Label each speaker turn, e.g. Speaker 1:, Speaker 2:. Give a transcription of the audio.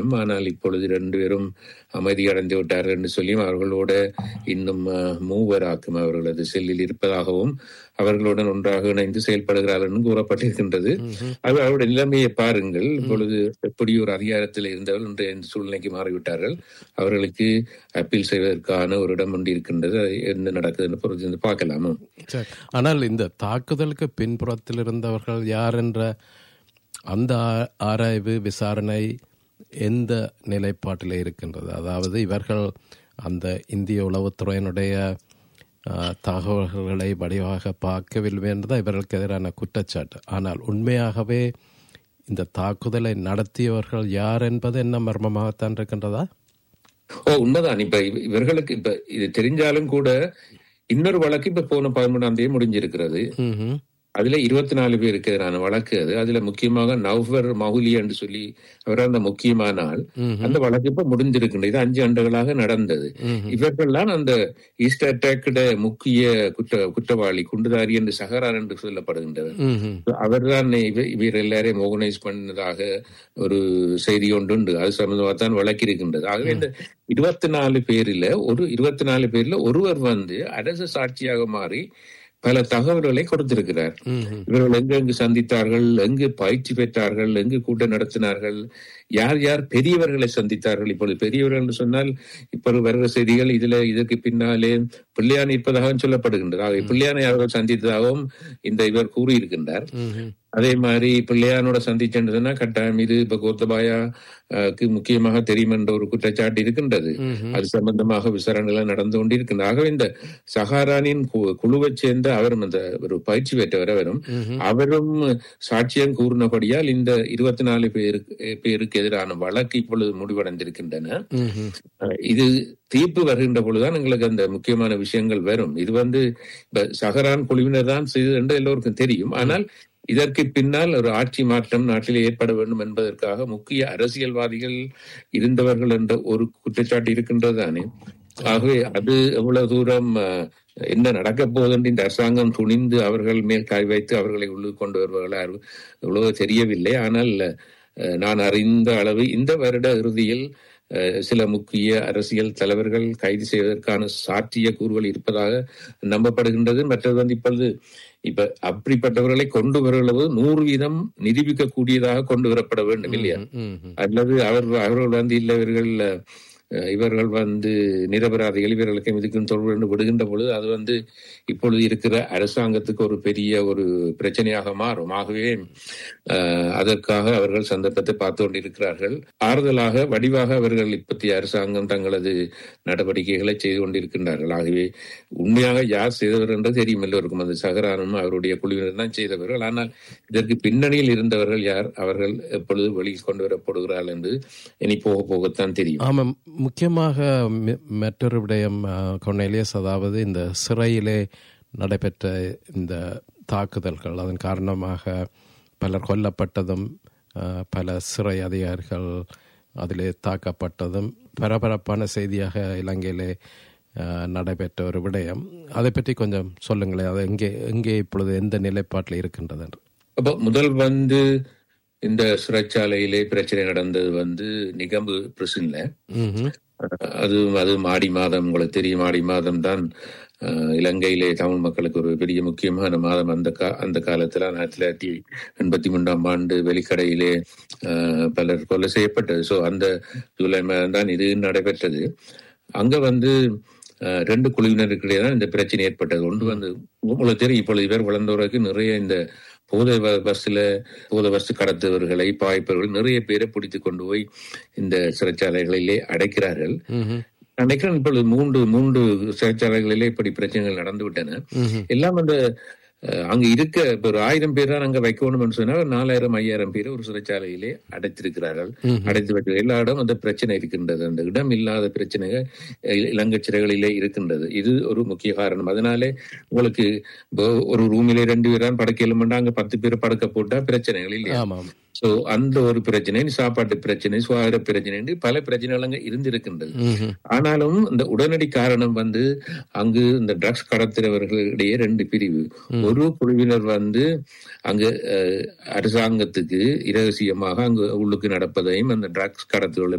Speaker 1: ஆனால் இப்பொழுது ரெண்டு பேரும் அமைதி அடைந்து விட்டார்கள் என்று சொல்லியும் அவர்களோட இன்னும் அஹ், மூவராக்கும் அவர்களது செல்லில் இருப்பதாகவும் அவர்களுடன் ஒன்றாக இணைந்து செயல்படுகிறார்கள் என்று கூறப்பட்டிருக்கின்றது அது அவருடைய நிலைமையை பாருங்கள் இப்பொழுது எப்படி ஒரு அதிகாரத்தில் இருந்தவர்கள் இன்று இந்த சூழ்நிலைக்கு மாறிவிட்டார்கள் அவர்களுக்கு அப்பீல் செய்வதற்கான ஒரு இடம் ஒன்று இருக்கின்றது அது என்ன நடக்குதுன்னு பொறுத்து பார்க்கலாமா
Speaker 2: சரி ஆனால் இந்த தாக்குதலுக்கு பின்புறத்தில் இருந்தவர்கள் யார் என்ற அந்த ஆ- ஆராய்வு விசாரணை எந்த நிலைப்பாட்டில் இருக்கின்றது அதாவது இவர்கள் அந்த இந்திய உளவுத்துறையினுடைய ஆ, தகவல்களை வடிவாக பார்க்கவில்லை என்றுதான் இவர்களுக்கு எதிரான குற்றச்சாட்டு ஆனால் உண்மையாகவே இந்த தாக்குதலை நடத்தியவர்கள் யார் என்பது என்ன மர்மமாகத்தான் இருக்கின்றதா
Speaker 1: ஓ உண்மைதான் இப்ப இவ- இவர்களுக்கு இப்ப இது தெரிஞ்சாலும் கூட இன்னொரு வழக்கு இப்ப போன பதிமூணாம் தேதி முடிஞ்சிருக்கிறது
Speaker 2: ம்ஹும்.
Speaker 1: அதுல இருபத்தி நாலு பேருக்கு எதிரான வழக்கு அது அதுல முக்கியமாக நவ்வர் மகுலி என்று சொல்லி அவர் அந்த முக்கியமான ஆள் அந்த வழக்கு இப்ப முடிஞ்சிருக்கின்றது இது அஞ்சு ஆண்டுகளாக நடந்தது இவர்கள்தான் அந்த ஈஸ்ட் அட்டாக்கோட முக்கிய குற்ற குற்றவாளி குண்டுதாரி என்று சஹரான் என்று சொல்லப்படுகின்றவர்
Speaker 2: ம்ஹும்.
Speaker 1: அவர்தான் இவ- இவர் எல்லாரையும் ஆர்கனைஸ் பண்ணதாக ஒரு செய்தி ஒன்று உண்டு அது சம்பந்தமாக தான் வழக்கு இருக்கின்றது ஆகவே இந்த இருபத்தி நாலு பேரில ஒரு இருபத்தி நாலு பேர்ல ஒருவர் வந்து அரசு சாட்சியாக மாறி பல தகவல்களை கொடுத்திருக்கிறார்
Speaker 2: ம்ஹும்.
Speaker 1: இவர்கள் எங்கெங்கு சந்தித்தார்கள் எங்கு பயிற்சி பெற்றார்கள் எங்கு கூட்டம் நடத்தினார்கள் யார் யார் பெரியவர்களை சந்தித்தார்கள் இப்பொழுது பெரியவர்கள் என்று சொன்னால் இப்பொழுது வருகிற செய்திகள் இதுல இதற்கு பின்னாலே பிள்ளையான் இருப்பதாக சொல்லப்படுகின்றது ஆகவே பிள்ளையானை அவர்கள் சந்தித்ததாகவும் இந்த இவர் கூறியிருக்கின்றார்
Speaker 2: ம்ஹும்.
Speaker 1: அதே மாதிரி பிள்ளையானோட சந்திச்சேன்றதுன்னா கட்டாயம் இது இப்ப கோத்தபாயாக்கு முக்கியமாக தெரியும் என்ற ஒரு குற்றச்சாட்டு இருக்கின்றது
Speaker 2: ம்ஹும்.
Speaker 1: அது சம்பந்தமாக விசாரணைகள் நடந்து கொண்டிருக்கின்றன ஆகவே இந்த சஹாரானின் கு- குழுவைச் சேர்ந்த அவரும் அந்த ஒரு பயிற்சி பெற்றவர் அவரும் அவரும் சாட்சியம் கூறினபடியால் இந்த இருபத்தி நாலு பேருக்கு பேருக்கு எதிரான வழக்கு இப்பொழுது முடிவடைந்திருக்கின்றன
Speaker 2: ம்ஹும்.
Speaker 1: அஹ் இது தீர்ப்பு வருகின்ற பொழுதுதான் எங்களுக்கு அந்த முக்கியமான விஷயங்கள் வரும் இது வந்து இப்ப சஹரான் குழுவினர் தான் செய்தது என்று எல்லோருக்கும் தெரியும் ஆனால் இதற்கு பின்னால் ஒரு ஆட்சி மாற்றம் நாட்டில் ஏற்பட வேண்டும் என்பதற்காக முக்கிய அரசியல்வாதிகள் இருந்தவர்கள் என்ற ஒரு குற்றச்சாட்டு இருக்கின்றது தானே ஆகவே அது எவ்வளவு தூரம் அஹ், என்ன நடக்கப் போகுது என்று இந்த அரசாங்கம் துணிந்து அவர்கள் மேல் காய் வைத்து அவர்களை உள்ளுக்கு கொண்டு வருவார்களா எவ்வளவு தெரியவில்லை ஆனால் அஹ், நான் அறிந்த அளவு இந்த வருட இறுதியில் அஹ், சில முக்கிய அரசியல் தலைவர்கள் கைது செய்வதற்கான சாற்றிய கூறுகள் இருப்பதாக நம்பப்படுகின்றது மற்றது வந்து இப்பொழுது இப்ப அப்படிப்பட்டவர்களை கொண்டு வருவது நூறு வீதம் நிரூபிக்கக்கூடியதாக கொண்டு வரப்பட வேண்டும் இல்லையா
Speaker 2: ம்ஹும்.
Speaker 1: அல்லது அவர் அவர்கள் வந்து இல்லை இவர்கள் அஹ், இவர்கள் வந்து நிரபராதிகள் இவர்களுக்கு இதுக்கும் தொடர்பு என்று விடுகின்ற பொழுது அது வந்து இப்பொழுது இருக்கிற அரசாங்கத்துக்கு ஒரு பெரிய ஒரு பிரச்சனையாக மாறும் ஆகவே அஹ், அதற்காக அவர்கள் சந்தர்ப்பத்தை பார்த்து கொண்டிருக்கிறார்கள் ஆறுதலாக வடிவாக அவர்கள் இப்பத்திய அரசாங்கம் தங்களது நடவடிக்கைகளை செய்து கொண்டிருக்கின்றார்கள் ஆகவே உண்மையாக யார் செய்தவர் என்று தெரியும் எல்லோருக்கும் அது சகரானும் அவருடைய குழுவினர் தான் செய்தவர்கள் ஆனால் இதற்கு பின்னணியில் இருந்தவர்கள் யார் அவர்கள் எப்பொழுது வெளியில் கொண்டு வரப்படுகிறார்கள் என்று இனி போக போகத்தான் தெரியும்
Speaker 2: ஆமாம் முக்கியமாக மி- மற்றொரு விடயம் கொன்னேலியஸ் அதாவது இந்த சிறையிலே நடைபெற்ற இந்த தாக்குதல்கள் அதன் காரணமாக பலர் கொல்லப்பட்டதும் அஹ், பல சிறை அதிகாரிகள் அதிலே தாக்கப்பட்டதும் பரபரப்பான செய்தியாக இலங்கையிலே அஹ், நடைபெற்ற ஒரு விடயம் அதை பற்றி கொஞ்சம் சொல்லுங்களேன் அது எங்கே எங்கே இப்பொழுது எந்த நிலைப்பாட்டில் இருக்கின்றது என்று
Speaker 1: அப்போ முதல் வந்து இந்த சிறைச்சாலையிலே பிரச்சனை நடந்தது வந்து நிகம்பு பிரிசன்ல
Speaker 2: ம்ஹும்.
Speaker 1: அது அது ஆடி மாதம் உங்களுக்கு தெரியும் ஆடி மாதம் தான் அஹ், இலங்கையிலே தமிழ் மக்களுக்கு ஒரு பெரிய முக்கியமான மாதம் அந்த கா அந்த காலத்துல ஆயிரத்தி தொள்ளாயிரத்தி எண்பத்தி மூன்றாம் ஆண்டு வெளிக்கடையிலே அஹ், பலர் கொலை செய்யப்பட்டது ஸோ அந்த ஜூலை மாதம் தான் இது நடைபெற்றது அங்க வந்து அஹ், ரெண்டு குழுவினருக்கிடையே தான் இந்த பிரச்சனை ஏற்பட்டது ஒன்று வந்து உங்களுக்கு தெரியும் இப்பொழுது இவர் வளர்ந்தவர்களுக்கு நிறைய இந்த போதை ப- பஸ்ல போதை பஸ் கடத்துபவர்களை பாய்ப்பவர்கள் நிறைய பேரை பிடித்து கொண்டு போய் இந்த சிறைச்சாலைகளிலே அடைக்கிறார்கள்
Speaker 2: ம்ஹும்.
Speaker 1: நான் நினைக்கிறேன் இப்பொழுது மூன்று மூன்று சிறைச்சாலைகளிலே இப்படி பிரச்சனைகள் நடந்து விட்டன
Speaker 2: ம்ஹும்.
Speaker 1: எல்லாம் அந்த அஹ், அங்க இருக்க இப்ப ஒரு ஆயிரம் பேர் தான் அங்க வைக்கணும்னு சொன்னா ஒரு நாலாயிரம் ஐயாயிரம் பேர் ஒரு சிறைச்சாலையிலே அடைத்திருக்கிறார்கள் அடைத்து வைத்து எல்லா இடம் அந்த பிரச்சனை இருக்கின்றது அந்த இடம் இல்லாத பிரச்சனைகள் அஹ், இலங்கை சிறைகளிலே இருக்கின்றது இது ஒரு முக்கிய காரணம் அதனாலே உங்களுக்கு இப்போ ஒரு ரூமிலே ரெண்டு பேர் தான் படுக்கையில் அங்க பத்து பேர் படுக்க போட்டா பிரச்சனைகள் இல்லையா
Speaker 2: ஆமாம்
Speaker 1: சோ அந்த ஒரு பிரச்சனை சாப்பாட்டு பிரச்சனை சுகாதார பிரச்சனை பல பிரச்சனைகள் அங்க இருந்திருக்கின்றது
Speaker 2: ம்ஹும்.
Speaker 1: ஆனாலும் இந்த உடனடி காரணம் வந்து அங்கு இந்த ட்ரக்ஸ் கடத்துறவர்களிடையே ரெண்டு பிரிவு ஒரு குழுவினர் வந்து அங்கு அஹ், அரசாங்கத்துக்கு இரகசியமாக அங்கு உள்ளுக்கு நடப்பதையும் அந்த ட்ரக்ஸ் கடத்துகளை